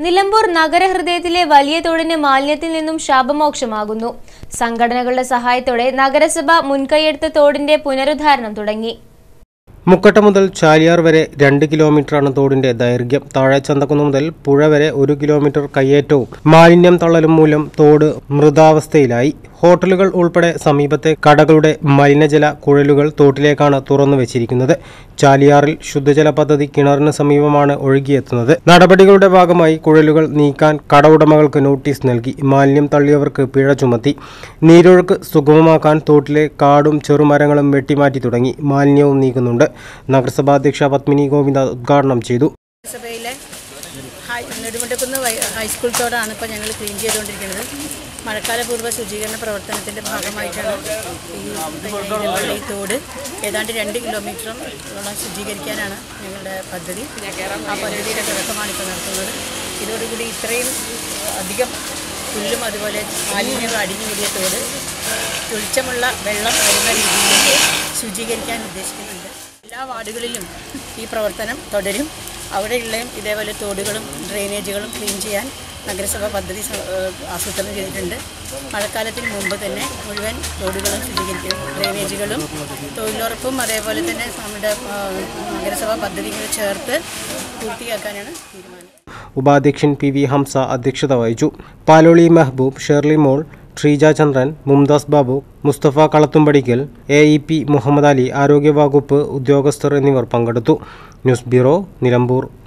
നിലമ്പൂർ നഗരഹൃദയത്തിലെ വലിയ തോടിന് മാലിന്യത്തിൽ നിന്നും ശാപമോക്ഷമാകുന്നു സംഘടനകളുടെ സഹായത്തോടെ നഗരസഭ മുൻകൈയെടുത്ത തോടിന്റെ പുനരുദ്ധാരണം തുടങ്ങി മുക്കട്ട മുതൽ ചാലിയാർ വരെ രണ്ട് കിലോമീറ്ററാണ് തോടിന്റെ ദൈർഘ്യം താഴെ ചന്തക്കുന്ന് മുതൽ പുഴ വരെ ഒരു കിലോമീറ്റർ കയ്യേറ്റവും മാലിന്യം തള്ളലും മൂലം തോട് മൃതാവസ്ഥയിലായി ഹോട്ടലുകൾ ഉൾപ്പെടെ സമീപത്തെ കടകളുടെ മലിനജല കുഴലുകൾ തോട്ടിലേക്കാണ് തുറന്നു വെച്ചിരിക്കുന്നത് ചാലിയാറിൽ ശുദ്ധജല പദ്ധതി കിണറിന് സമീപമാണ് ഒഴുകിയെത്തുന്നത് നടപടികളുടെ ഭാഗമായി കുഴലുകൾ നീക്കാൻ കട ഉടമകൾക്ക് നോട്ടീസ് നൽകി മാലിന്യം തള്ളിയവർക്ക് പിഴ ചുമത്തി നീരൊഴുക്ക് സുഗമമാക്കാൻ തോട്ടിലെ കാടും ചെറുമരങ്ങളും വെട്ടിമാറ്റി തുടങ്ങി മാലിന്യവും നീക്കുന്നുണ്ട് നഗരസഭാ അധ്യക്ഷ പത്മിനി ഗോവിന്ദ ഉദ്ഘാടനം ചെയ്തു സഭയിലെ ഹൈ നെടുമുണ്ടക്കുന്ന് വൈ- ഹൈസ്കൂൾ തോടാണ് ഇപ്പോൾ ഞങ്ങൾ ക്ലീൻ ചെയ്തുകൊണ്ടിരിക്കുന്നത് മഴക്കാലപൂർവ്വ ശുചീകരണ പ്രവർത്തനത്തിൻ്റെ ഭാഗമായിട്ടാണ് ഈ ഞങ്ങളുടെ ഈ തോട് ഏതാണ്ട് രണ്ട് കിലോമീറ്ററോളം ശുചീകരിക്കാനാണ് ഞങ്ങളുടെ പദ്ധതി ആ പദ്ധതിയുടെ തുടക്കമാണ് ഇപ്പോൾ നടത്തുന്നത് ഇതോടുകൂടി ഇത്രയും അധികം പുല്ലും അതുപോലെ മാലിന്യങ്ങൾ അടിഞ്ഞു കൂടിയ തോട് തെളിച്ചമുള്ള വെള്ളം വരുന്ന രീതിയിലേക്ക് ശുചീകരിക്കാൻ ഉദ്ദേശിക്കുന്നുണ്ട് എല്ലാ വാർഡുകളിലും ഈ പ്രവർത്തനം തുടരും അവിടെയുള്ളയും ഇതേപോലെ തോടുകളും ഡ്രെയിനേജുകളും ക്ലീൻ ചെയ്യാൻ നഗരസഭ പദ്ധതി സ- ഏഹ് ആസൂത്രണം ചെയ്തിട്ടുണ്ട് മഴക്കാലത്തിന് മുമ്പ് തന്നെ മുഴുവൻ തോടുകളും ശുചീകരിക്കും ഡ്രെയിനേജുകളും തൊഴിലുറപ്പും അതേപോലെ തന്നെ നമ്മുടെ ആ, നഗരസഭ പദ്ധതികൾ ചേർത്ത് പൂർത്തിയാക്കാനാണ് തീരുമാനം ഉപാധ്യക്ഷൻ പി വി ഹംസ അധ്യക്ഷത വഹിച്ചു Paloli Mehaboob Shirley Mol Sheeja Chandran Mumtaz Babu Mustafa Kalathumpadikkal A E P Muhammad Ali ആരോഗ്യവകുപ്പ് ഉദ്യോഗസ്ഥർ എന്നിവർ പങ്കെടുത്തു ന്യൂസ് ബ്യൂറോ നിലമ്പൂർ